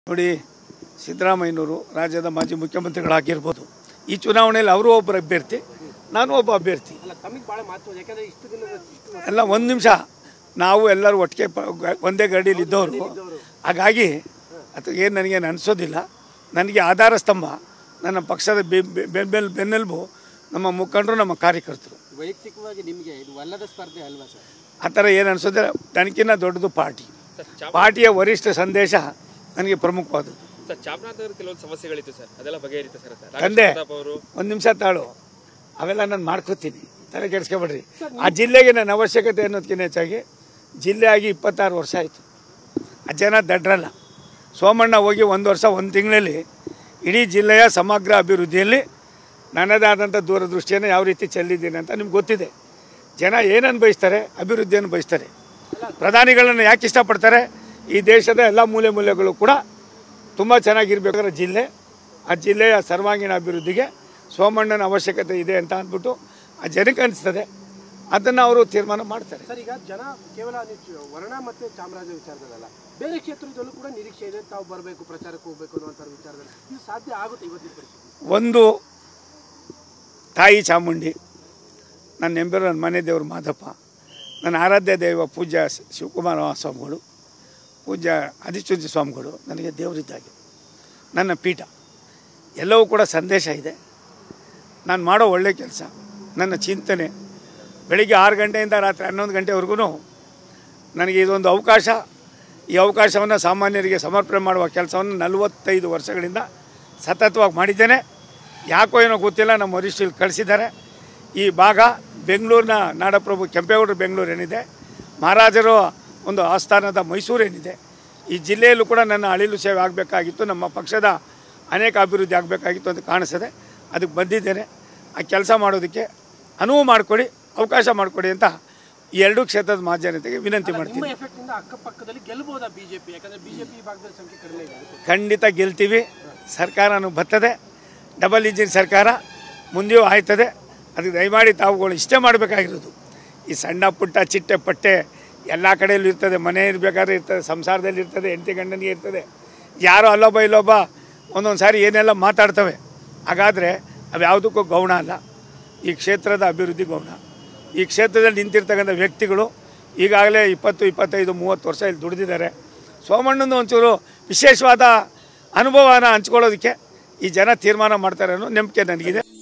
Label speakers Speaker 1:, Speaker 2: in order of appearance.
Speaker 1: ನೋಡಿ ಸಿದ್ದರಾಮಯ್ಯನವರು ರಾಜ್ಯದ ಮಾಜಿ ಮುಖ್ಯಮಂತ್ರಿಗಳಾಗಿರ್ಬೋದು ಈ ಚುನಾವಣೆಯಲ್ಲಿ ಅವರು ಒಬ್ಬರು ಅಭ್ಯರ್ಥಿ ನಾನು ಒಬ್ಬ ಅಭ್ಯರ್ಥಿ
Speaker 2: ಅಲ್ಲ ತಮಗೆ ಭಾಳ ಮಹತ್ವ ಯಾಕಂದ್ರೆ ಇಷ್ಟು ದಿನದ ಇಷ್ಟು
Speaker 1: ಎಲ್ಲ ಒಂದು ನಿಮಿಷ ನಾವು ಎಲ್ಲರೂ ಒಟ್ಟಿಗೆ ಪ- ಗ- ಒಂದೇ ಗಾಡಿಯಲ್ಲಿ ಇದ್ದವರು ಹಾಗಾಗಿ ಅದು ಏನು ನನಗೇನು ಅನಿಸೋದಿಲ್ಲ ನನಗೆ ಆಧಾರ ಸ್ತಂಭ ನನ್ನ ಪಕ್ಷದ ಬೆ- ಬೆ- ಬೆನ್ನೆಲ್ ಬೆನ್ನೆಲುಬು ನಮ್ಮ ಮುಖಂಡರು ನಮ್ಮ ಕಾರ್ಯಕರ್ತರು
Speaker 2: ವೈಯಕ್ತಿಕವಾಗಿ ನಿಮಗೆ ಇದು ಒಲ್ಲದ ಸ್ಪರ್ಧೆ ಅಲ್ವಾ ಸರ್
Speaker 1: ಆ ಥರ ಏನು ಅನಿಸೋದಿಲ್ಲ ನನಗಿನ್ನ ದೊಡ್ಡದು ಪಾರ್ಟಿ ಪಾರ್ಟಿಯ ವರಿಷ್ಠ ಸಂದೇಶ ನನಗೆ ಪ್ರಮುಖವಾದದ್ದು
Speaker 3: ಸರ್ ಚಾಮರಾಜನಗರ ಕೆಲವೊಂದು ಸಮಸ್ಯೆಗಳಿತ್ತು ಸರ್ ಅದೆಲ್ಲ ಬಗೆಹರಿತು ಸರ್ ರಾಜೇಶ್
Speaker 1: ತಂದೆ
Speaker 3: ಪ್ರತಾಪ್ ಅವರು
Speaker 1: ಒಂದು ನಿಮಿಷ ತಾಳು ಅವೆಲ್ಲ ನಾನು ಮಾಡ್ಕೋತೀನಿ ತಲೆ ಕೆಡಿಸ್ಕೊಬೇಡ್ರಿ ಆ ಜಿಲ್ಲೆಗೆ ನನ್ನ ಅವಶ್ಯಕತೆ ಅನ್ನೋದಕ್ಕಿಂತ ಹೆಚ್ಚಾಗಿ ಜಿಲ್ಲೆ ಆಗಿ ಇಪ್ಪತ್ತಾರು ವರ್ಷ ಆಯಿತು ಆ ಜನ ದಡ್ರಲ್ಲ ಸೋಮಣ್ಣ ಹೋಗಿ ಒಂದು ವರ್ಷ ಒಂದು ತಿಂಗಳಲ್ಲಿ ಇಡೀ ಜಿಲ್ಲೆಯ ಸಮಗ್ರ ಅಭಿವೃದ್ಧಿಯಲ್ಲಿ ನನ್ನದೇ ಆದಂಥ ದೂರದೃಷ್ಟಿಯನ್ನು ಯಾವ ರೀತಿ ಚೆಲ್ಲಿದ್ದೀನಿ ಅಂತ ನಿಮ್ಗೆ ಗೊತ್ತಿದೆ ಜನ ಏನನ್ನು ಬಯಸ್ತಾರೆ ಅಭಿವೃದ್ಧಿಯನ್ನು ಬಯಸ್ತಾರೆ ಪ್ರಧಾನಿಗಳನ್ನು ಯಾಕೆ ಇಷ್ಟಪಡ್ತಾರೆ ಈ ದೇಶದ ಎಲ್ಲ ಮೂಲೆ ಮೂಲೆಗಳು ಕೂಡ ತುಂಬ ಚೆನ್ನಾಗಿರ್ಬೇಕಾದ್ರೆ ಜಿಲ್ಲೆ ಆ ಜಿಲ್ಲೆಯ ಸರ್ವಾಂಗೀಣ ಅಭಿವೃದ್ಧಿಗೆ ಸೋಮಣ್ಣನ ಅವಶ್ಯಕತೆ ಇದೆ ಅಂತ ಅಂದ್ಬಿಟ್ಟು ಆ ಜನಕ್ಕೆ ಅನಿಸ್ತದೆ ಅದನ್ನು ಅವರು ತೀರ್ಮಾನ ಮಾಡ್ತಾರೆ
Speaker 2: ಸರ್ ಈಗ ಜನ ಕೇವಲ ನೀವು ಚ- ವರ್ಣ ಮತ್ತೆ ಚಾಮರಾಜ ವಿಚಾರದಲ್ಲ ಬೇರೆ ಕ್ಷೇತ್ರದಲ್ಲೂ ಕೂಡ ನಿರೀಕ್ಷೆ ಇದೆ ತಾವು ಬರಬೇಕು ಪ್ರಚಾರಕ್ಕೆ ಹೋಗ್ಬೇಕು ಅನ್ನುವಂಥ ವಿಚಾರದಲ್ಲಿ ಇದು ಸಾಧ್ಯ ಆಗುತ್ತೆ ಇವತ್ತಿನ ಪರಿಸ್ಥಿತಿ
Speaker 1: ಒಂದು ತಾಯಿ ಚಾಮುಂಡಿ ನನ್ನ ನೆಂಬರು ನನ್ನ ಮನೆ ದೇವರು ಮಾದಪ್ಪ ನನ್ನ ಆರಾಧ್ಯ ದೈವ ಪೂಜ್ಯ ಶ- ಶಿವಕುಮಾರ ಸ್ವಾಮಿಗಳು ಪೂಜ್ಯ ಆದಿಚುಂಚಿ ಸ್ವಾಮಿಗಳು ನನಗೆ ದೇವರಿದ್ದಾಗೆ ನನ್ನ ಪೀಠ ಎಲ್ಲವೂ ಕೂಡ ಸಂದೇಶ ಇದೆ ನಾನು ಮಾಡೋ ಒಳ್ಳೆ ಕೆಲಸ ನನ್ನ ಚಿಂತನೆ ಬೆಳಿಗ್ಗೆ ಆರು ಗಂಟೆಯಿಂದ ರಾತ್ರಿ ಹನ್ನೊಂದು ಗಂಟೆವರೆಗೂ ನನಗೆ ಇದೊಂದು ಅವಕಾಶ ಈ ಅವಕಾಶವನ್ನು ಸಾಮಾನ್ಯರಿಗೆ ಸಮರ್ಪಣೆ ಮಾಡುವ ಕೆಲಸವನ್ನು ನಲವತ್ತೈದು ವರ್ಷಗಳಿಂದ ಸತತವಾಗಿ ಮಾಡಿದ್ದೇನೆ ಯಾಕೋ ಏನೋ ಗೊತ್ತಿಲ್ಲ ನಮ್ಮ ವರಿಷ್ಠರು ಕಳಿಸಿದ್ದಾರೆ ಈ ಭಾಗ ಬೆಂಗಳೂರಿನ ನಾಡಪ್ರಭು ಕೆಂಪೇಗೌಡರು ಬೆಂಗಳೂರು ಏನಿದೆ ಮಹಾರಾಜರು ಒಂದು ಆಸ್ಥಾನದ ಮೈಸೂರು ಏನಿದೆ ಈ ಜಿಲ್ಲೆಯಲ್ಲೂ ಕೂಡ ನನ್ನ ಅಳಿಲು ಸೇವೆ ಆಗಬೇಕಾಗಿತ್ತು ನಮ್ಮ ಪಕ್ಷದ ಅನೇಕ ಅಭಿವೃದ್ಧಿ ಆಗಬೇಕಾಗಿತ್ತು ಅಂತ ಕಾಣಿಸ್ತದೆ ಅದಕ್ಕೆ ಬಂದಿದ್ದೇನೆ ಆ ಕೆಲಸ ಮಾಡೋದಕ್ಕೆ ಅನುವು ಮಾಡಿಕೊಡಿ ಅವಕಾಶ ಮಾಡಿಕೊಡಿ ಅಂತ ಈ ಎರಡೂ ಕ್ಷೇತ್ರದ ಮಹಾಜನತೆಗೆ ವಿನಂತಿ ಮಾಡ್ತೀನಿ
Speaker 2: ನಿಮ್ಮ ಎಫೆಕ್ಟ್ ಇಂದ ಅಕ್ಕಪಕ್ಕದಲ್ಲಿ ಗೆಲ್ಬಹುದಾ ಬಿಜೆಪಿ ಯಾಕಂದ್ರೆ ಬಿಜೆಪಿ ಈ ಭಾಗದಲ್ಲಿ ಸಂಖ್ಯೆ ಕಡಿಮೆ ಇದೆ ಅದಕ್ಕೆ.
Speaker 1: ಖಂಡಿತ ಗೆಲ್ತೀವಿ ಸರ್ಕಾರನೂ ಬರ್ತದೆ ಡಬಲ್ ಇಂಜಿನ್ ಸರ್ಕಾರ ಮುಂದೆಯೂ ಆಯ್ತದೆ ಅದಕ್ಕೆ ದಯಮಾಡಿ ತಾವುಗಳು ಇಷ್ಟೇ ಮಾಡಬೇಕಾಗಿರೋದು ಈ ಸಣ್ಣ ಪುಟ್ಟ ಚಿಟ್ಟೆ ಪಟ್ಟೆ ಎಲ್ಲ ಕಡೆಯಲ್ಲೂ ಇರ್ತದೆ ಮನೆ ಇರಬೇಕಾದ್ರೆ ಇರ್ತದೆ ಸಂಸಾರದಲ್ಲಿ ಇರ್ತದೆ ಹೆಂಡತಿ ಗಂಡನಿಗೆ ಇರ್ತದೆ ಯಾರೋ ಅಲ್ಲೊಬ್ಬ ಇಲ್ಲೊಬ್ಬ ಒಂದೊಂದು ಸಾರಿ ಏನೆಲ್ಲ ಮಾತಾಡ್ತವೆ ಹಾಗಾದರೆ ಅವು ಯಾವುದಕ್ಕೂ ಗೌಣ ಅಲ್ಲ ಈ ಕ್ಷೇತ್ರದ ಅಭಿವೃದ್ಧಿ ಗೌಣ ಈ ಕ್ಷೇತ್ರದಲ್ಲಿ ನಿಂತಿರ್ತಕ್ಕಂಥ ವ್ಯಕ್ತಿಗಳು ಈಗಾಗಲೇ ಇಪ್ಪತ್ತು ಇಪ್ಪತ್ತೈದು ಮೂವತ್ತು ವರ್ಷ ಇಲ್ಲಿ ದುಡಿದಿದ್ದಾರೆ ಸೋಮಣ್ಣನ ಒಂಚೂರು ವಿಶೇಷವಾದ ಅನುಭವನ ಹಂಚ್ಕೊಳ್ಳೋದಕ್ಕೆ ಈ ಜನ ತೀರ್ಮಾನ ಮಾಡ್ತಾರೆ ಅನ್ನೋ ನಂಬಿಕೆ ನನಗಿದೆ